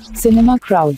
Cinema Crowd.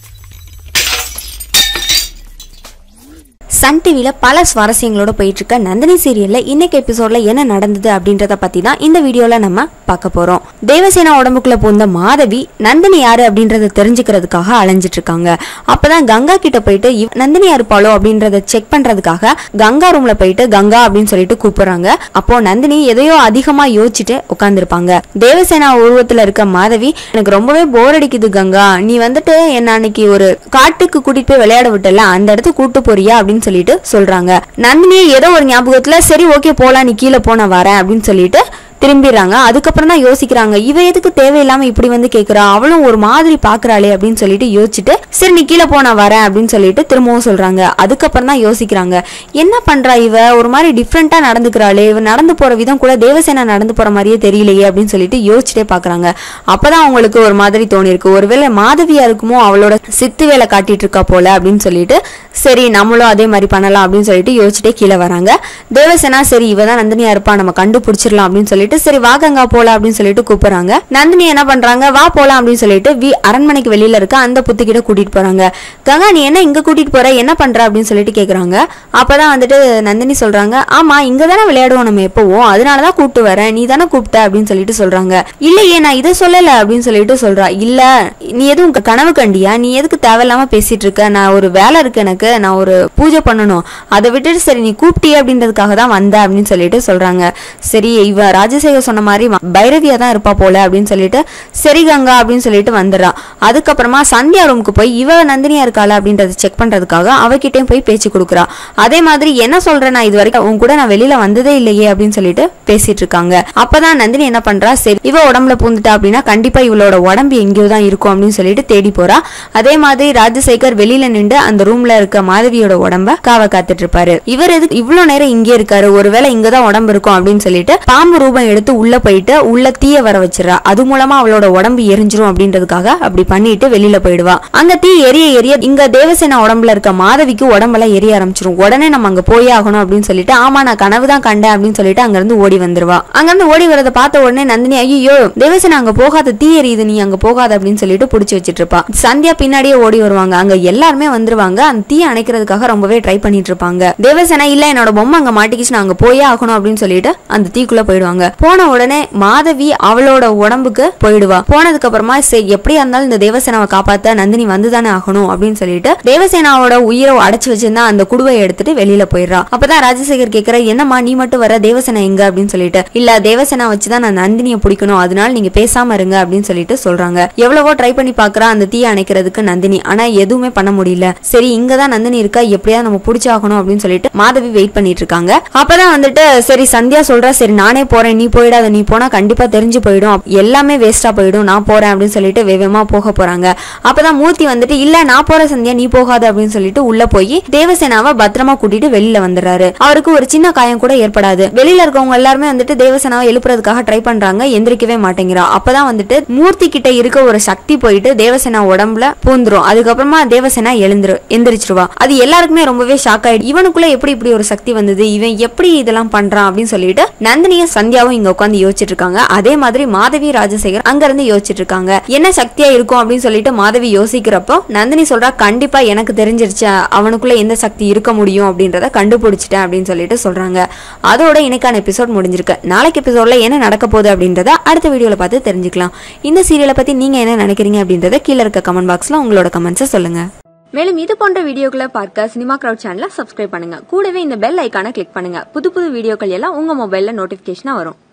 Sun டிவியில் பல சுவாரஸ்யங்களோட போயிட்டு இருக்க நந்தினி சீரியல்ல இன்னைக்கு எபிசோட்ல என்ன நடந்தது அப்படின்றத பத்தி தான் இந்த வீடியோல நம்ம பார்க்க போறோம் தேவசேனா உடம்புக்குள்ள பூந்த மாதவி நந்தினி யாரு அப்படின்றத தெரிஞ்சுக்கிறதுக்காக அலைஞ்சிட்டு இருக்காங்க அப்பதான் கங்கா கிட்ட போயிட்டு இவ- நந்தினி யாருப்பாளோ அப்படின்றத செக் பண்றதுக்காக கங்கா ரூம்ல போயிட்டு கங்கா அப்படின்னு சொல்லிட்டு கூப்பிடுறாங்க அப்போ நந்தினி எதையோ அதிகமா யோசிச்சுட்டு உட்காந்துருப்பாங்க தேவசேனா உருவத்துல இருக்க மாதவி எனக்கு ரொம்பவே போர் அடிக்குது கங்கா நீ வந்துட்டு என்ன அன்னைக்கு ஒரு காட்டுக்கு கூட்டிட்டு போய் விளையாட விட்டல அந்த இடத்துக்கு கூட்டு போறியா அப்படின்னு சொல்லிட்டு சொல்றாங்க நந்தினி ஏதோ ஒரு ஞாபகத்துல சரி ஓகே போலாம் நீ கீழே போ நான் வரேன் அப்படின்னு சொல்லிட்டு திரும்பிடுறாங்க அதுக்கப்புறம் தான் யோசிக்கிறாங்க இவ எதுக்கு தேவையில்லாம இப்படி வந்து கேக்குறா அவளும் ஒரு மாதிரி பாக்குறாளே அப்படின்னு சொல்லிட்டு யோசிச்சுட்டு சரி நீ கீழே போ நான் வரேன் அப்படின்னு சொல்லிட்டு திரும்பவும் சொல்றாங்க அதுக்கப்புறம் தான் யோசிக்கிறாங்க என்ன பண்றா இவ ஒரு மாதிரி டிஃப்ரெண்டா நடந்துக்கிறாளே இவ நடந்து போற விதம் கூட தேவசேனா நடந்து போற மாதிரியே தெரியலையே அப்படின்னு சொல்லிட்டு யோசிச்சுட்டே பாக்குறாங்க அப்பதான் அவங்களுக்கு ஒரு மாதிரி தோணிருக்கு ஒருவேளை மாதவியா இருக்குமோ அவளோட சித்து வேலை காட்டிட்டு இருக்கா போல அப்படின்னு சொல்லிட்டு சரி நம்மளும் அதே மாதிரி பண்ணலாம் அப்படின்னு சொல்லிட்டு யோசிச்சுட்டே கீழே வராங்க தேவசேனா சரி இவ தான் நந்தினியா இருப்பா நம்ம கண்டுபிடிச்சிடலாம் அப்படின்னு சொல்லிட்டு சரி வா கங்கா போலாம் அப்படின்னு சொல்லிட்டு கூப்பிடுறாங்க நந்தினி என்ன பண்றாங்க வா போலாம் அப்படின்னு சொல்லிட்டு வி அரண்மனைக்கு வெளியில இருக்க அந்த புத்துக்கிட்ட கூட்டிட்டு போறாங்க கங்கா நீ என்ன இங்க கூட்டிட்டு போற என்ன பண்ற அப்படின்னு சொல்லிட்டு கேக்குறாங்க அப்பதான் வந்துட்டு நந்தினி சொல்றாங்க ஆமா இங்க தானே விளையாடுவோம் நம்ம எப்பவும் அதனாலதான் கூப்பிட்டு வரேன் நீ தானே கூப்பிட்ட அப்படின்னு சொல்லிட்டு சொல்றாங்க இல்லையே நான் இதை சொல்லல அப்படின்னு சொல்லிட்டு சொல்றா இல்ல நீ எதுவும் க- கனவு கண்டியா நீ எதுக்கு தேவையில்லாம பேசிட்டு இருக்க நான் ஒரு வேலை இருக்கு எனக்கு நான் ஒரு பூஜை பண்ணணும் அதை விட்டுட்டு சரி நீ கூப்பிட்டியே அப்படின்றதுக்காக தான் வந்த அப்படின்னு சொல்லிட்டு சொல்றாங்க சரி இவ ராஜசேகர் சொன்ன மாதிரி ம- பைரவியா தான் இருப்பா போல அப்படின்னு சொல்லிட்டு சரி கங்கா அப்படின்னு சொல்லிட்டு வந்துடுறா அதுக்கப்புறமா சந்தியா ரூமுக்கு போய் இவ நந்தினியா இருக்காளா அப்படின்றத செக் பண்றதுக்காக அவகிட்டயும் போய் பேச்சு கொடுக்குறா அதே மாதிரி என்ன சொல்றேன் நான் இது வரைக்கும் உன் கூட நான் வெளியில வந்ததே இல்லையே அப்படின்னு சொல்லிட்டு பேசிட்டு இருக்காங்க அப்பதான் நந்தினி என்ன பண்றா சரி இவ உடம்புல பூந்துட்டா அப்படின்னா கண்டிப்பா இவளோட உடம்பு எங்கேயோ தான் இருக்கும் அப்படின்னு சொல்லிட்டு தேடி போறா அதே மாதிரி ராஜசேகர் வெளியில நின்று அந்த ரூம்ல இருக்க மாதவியோட உடம்ப காவ காத்துட்டு இருப்பாரு இவர் எதுக்கு இவ்வளவு நேரம் இங்கே இருக்காரு ஒருவேளை இங்கதான் உடம்பு இருக்கும் அப்படின்னு சொல்லிட்டு பாம்பு ரூபம் எடுத்து உள்ள போயிட்டு உள்ள தீய வர வச்சிடறா அது மூலமா அவளோட உடம்பு எரிஞ்சிரும் அப்படின்றதுக்காக அப்படி பண்ணிட்டு வெளியில போயிடுவா அந்த தீ எரிய எரிய இங்க தேவசேனா உடம்புல இருக்க மாதவிக்கு உடம்பெல்லாம் எரிய ஆரம்பிச்சிரும் உடனே நம்ம அங்க போயே ஆகணும் அப்படின்னு சொல்லிட்டு ஆமா நான் கனவு தான் கண்டேன் அப்படின்னு சொல்லிட்டு அங்க இருந்து ஓடி வந்துருவா அங்க இருந்து ஓடி வரத பார்த்த உடனே நந்தினி ஐயோ தேவசேனா அங்க போகாத தீ எரியுது நீ அங்க போகாத அப்படின்னு சொல்லிட்டு புடிச்சு வச்சிட்டு இருப்பா சந்தியா பின்னாடியே ஓடி வருவாங்க அங்க எல்லாருமே வந்துருவாங்க அந்த தீ அணைக்கிறதுக்காக ரொம்பவே ட்ரை பண்ணிட்டு இருப்பாங்க தேவசேனா இல்ல என்னோட பொம்மை அங்க மாட்டிக்கிச்சு நான் அங்க போயே ஆகணும் அப்படின்னு சொல்லிட்டு அந்த தீக்குள்ள போயிடுவாங்க போன உடனே மாதவி அவளோட உடம்புக்கு போயிடுவா போனதுக்கு அப்புறமா சரி எப்படியா இருந்தாலும் இந்த தேவசேனாவை காப்பாத்த நந்தினி வந்துதானே ஆகணும் அப்படின்னு சொல்லிட்டு தேவசேனாவோட உயிரை அடைச்சு வச்சிருந்தா அந்த குடுவை எடுத்துட்டு வெளியில போயிடுறா அப்பதான் ராஜசேகர் கேக்குற என்னம்மா நீ மட்டும் வர தேவசேனா எங்க அப்படின்னு சொல்லிட்டு இல்ல தேவசேனா வச்சுதான் நான் நந்தினியை பிடிக்கணும் அதனால நீங்க பேசாம இருங்க அப்படின்னு சொல்லிட்டு சொல்றாங்க எவ்வளவோ ட்ரை பண்ணி பாக்குறா அந்த தீயை அணைக்கிறதுக்கு நந்தினி ஆனா எதுவுமே பண்ண முடியல சரி இங்கதான் நந்தினி இருக்கா எப்படியா நம்ம பிடிச்சாகணும் அப்படின்னு சொல்லிட்டு மாதவி வெயிட் பண்ணிட்டு இருக்காங்க அப்பதான் வந்துட்டு சரி சந்தியா சொல்றா சரி நானே போறேன் நீ போயிடாத நீ போனா கண்டிப்பா தெரிஞ்சு போயிடும் அப்ப எல்லாமே வேஸ்டா போயிடும் நான் போறேன் அப்படின்னு சொல்லிட்டு வேகமா போக போறாங்க அப்பதான் மூர்த்தி வந்துட்டு இல்ல நான் போற சந்தியா நீ போகாத அப்படின்னு சொல்லிட்டு உள்ள போய் தேவசேனாவை பத்திரமா கூட்டிட்டு வெளியில வந்துடுறாரு அவருக்கு ஒரு சின்ன காயம் கூட ஏற்படாது வெளியில இருக்கவங்க எல்லாருமே வந்துட்டு தேவசேனாவை எழுப்புறதுக்காக ட்ரை பண்றாங்க எந்திரிக்கவே மாட்டேங்கிறா அப்பதான் வந்துட்டு மூர்த்தி கிட்ட இருக்க ஒரு சக்தி போயிட்டு தேவசேனா உடம்புல பூந்துரும் அதுக்கப்புறமா தேவசேனா எழுந்துரு எந்திரிச்சிருவா அது எல்லாருக்குமே ரொம்பவே ஷாக் ஆயிடு இவனுக்குள்ள எப்படி இப்படி ஒரு சக்தி வந்தது இவன் எப்படி இதெல்லாம் பண்றான் அப்படின்னு சொல்லிட்டு நந்தினியும் சந்தியாவும் இங்க உட்காந்து யோசிச்சுட்டு இருக்காங்க அதே மாதிரி மாதவி ராஜசேகர் அங்க இருந்து யோசிச்சுட்டு இருக்காங்க என்ன சக்தியா இருக்கும் அப்படின்னு சொல்லிட்டு மாதவி யோசிக்கிறப்போ நந்தினி சொல்றா கண்டிப்பா எனக்கு தெரிஞ்சிருச்சு அவனுக்குள்ள எந்த சக்தி இருக்க முடியும் அப்படின்றத கண்டுபிடிச்சிட்டேன் அப்படின்னு சொல்லிட்டு சொல்றாங்க அதோட இன்னைக்கான எபிசோட் முடிஞ்சிருக்கு நாளைக்கு எபிசோட்ல என்ன நடக்க போகுது அப்படின்றத அடுத்த வீடியோல பார்த்து தெரிஞ்சுக்கலாம் இந்த சீரியலை பத்தி நீங்க என்ன நினைக்கிறீங்க அப்படின்றத கீழே இருக்க கமெண்ட் பாக்ஸ்ல உங்களோட கமெண்ட்ஸை சொல்லுங்க மேலும் இது போன்ற வீடியோக்களை பார்க்க சினிமா கிரவுட் சேனலை சப்ஸ்கிரைப் பண்ணுங்க கூடவே இந்த பெல் ஐக்கானை கிளிக் பண்ணுங்க புது புது வீடியோக்கள் எல்லாம் உங்க மொபைல்ல நோட்டிபிகேஷனா வரும்